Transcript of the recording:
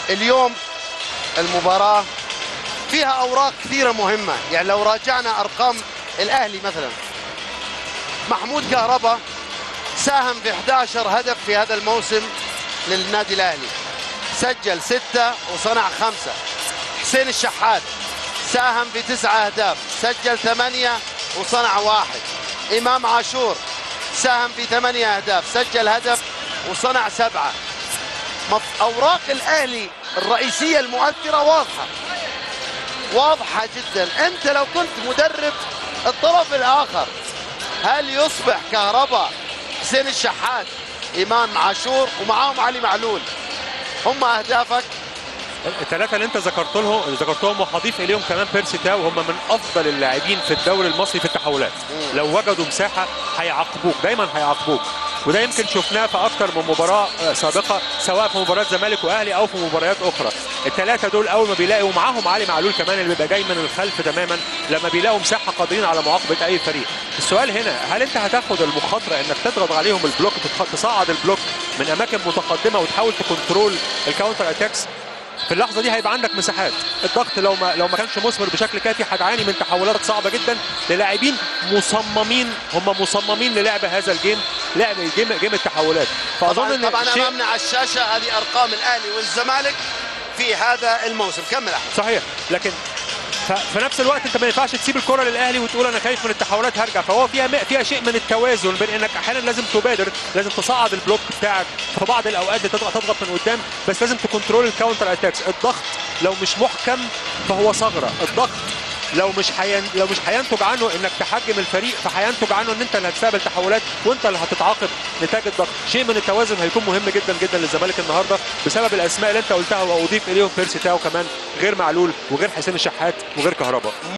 اليوم المباراة فيها أوراق كثيرة مهمة يعني لو راجعنا أرقام الأهلي مثلا محمود كهربا ساهم في 11 هدف في هذا الموسم للنادي الأهلي سجل ستة وصنع خمسة حسين الشحات ساهم في تسعة أهداف سجل ثمانية وصنع واحد إمام عاشور ساهم في ثمانية أهداف سجل هدف وصنع سبعة مف- أوراق الأهلي الرئيسية المؤثرة واضحة واضحة جدا أنت لو كنت مدرب الطرف الآخر هل يصبح كهرباء حسين الشحات إمام عاشور ومعاهم علي معلول هم أهدافك الثلاثه اللي انت ذكرت لهم ذكرتهم وهضيف اليهم كمان بيرسي تاو هم من افضل اللاعبين في الدوري المصري في التحولات لو وجدوا مساحه هيعاقبوك دايما هيعاقبوك وده يمكن شفناه في اكتر من مباراه آه، سابقه سواء في مباريات زمالك واهلي او في مباريات اخرى الثلاثه دول اول ما بيلاقوا ومعاهم علي معلول كمان اللي بيبقى جاي من الخلف تماما لما بيلاقوا مساحه قادرين على معاقبه اي فريق السؤال هنا هل انت هتاخد المخاطره انك تضغط عليهم البلوك تتخ- تصعد البلوك من اماكن متقدمه وتحاول تكنترول الكاونتر اتاكس في اللحظه دي هيبقى عندك مساحات الضغط لو ما لو ما كانش مثمر بشكل كافي هتعاني من تحولات صعبه جدا للاعبين مصممين هم مصممين للعب هذا الجيم لعب الجيم جيم التحولات فاظن طبعا, ان طبعا شيء أمامنا على الشاشة هذه أرقام الأهلي والزمالك في هذا الموسم كمل أحمد صحيح لكن ف- في نفس الوقت انت ما ينفعش تسيب الكره للاهلي وتقول انا خايف من التحولات هرجع فهو فيها م- فيها شيء من التوازن بين انك احيانا لازم تبادر لازم تصعد البلوك بتاعك في بعض الاوقات تضغط تضغط من قدام بس لازم تكنترول الكاونتر اتاكس الضغط لو مش محكم فهو ثغره الضغط لو مش حين... لو مش هينتج عنه انك تحجم الفريق فهينتج عنه ان انت اللي هتستقبل تحولات وانت اللي هتتعاقب نتاج الضغط شيء من التوازن هيكون مهم جدا جدا للزمالك النهارده بسبب الاسماء اللي انت قلتها واضيف اليهم بيرسي تاو كمان غير معلول وغير حسين الشحات وغير كهربا